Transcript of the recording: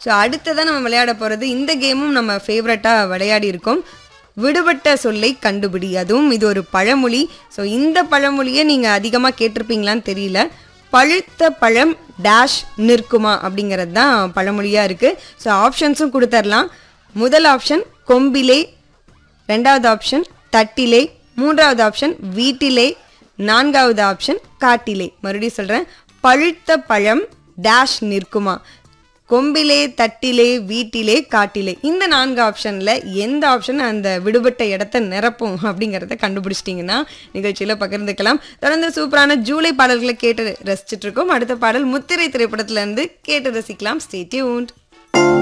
so அடுத்ததான் நம்ம விளையாட போகிறது இந்த கேமும் நம்ம ஃபேவரட்டாக விளையாடி இருக்கோம் விடுபட்ட சொல்லை கண்டுபிடி அதுவும் இது ஒரு பழமொழி ஸோ இந்த பழமொழியை நீங்கள் அதிகமாக கேட்டிருப்பீங்களான்னு தெரியல பழுத்த பழம் டேஷ் நிற்குமா அப்படிங்கிறது தான் பழமொழியாக இருக்குது ஸோ ஆப்ஷன்ஸும் கொடுத்துர்லாம் முதல் ஆப்ஷன் கொம்பிலே ரெண்டாவது ஆப்ஷன் தட்டிலே மூன்றாவது ஆப்ஷன் வீட்டிலே நான்காவது ஆப்ஷன் காட்டிலே மறுபடியும் சொல்கிறேன் பழுத்த பழம் டேஷ் நிற்குமா கொம்பிலே தட்டிலே வீட்டிலே காட்டிலே இந்த நான்கு ஆப்ஷனில் எந்த ஆப்ஷன் அந்த விடுபட்ட இடத்த நிரப்பும் அப்படிங்கிறத கண்டுபிடிச்சிட்டிங்கன்னா நிகழ்ச்சியில் பகிர்ந்துக்கலாம் தொடர்ந்து சூப்பரான ஜூலை பாடல்களை கேட்டு ரசிச்சிட்டு இருக்கோம் அடுத்த பாடல் முத்திரை திரைப்படத்துல இருந்து கேட்டு ரசிக்கலாம் ஸ்டே டியூன்ட்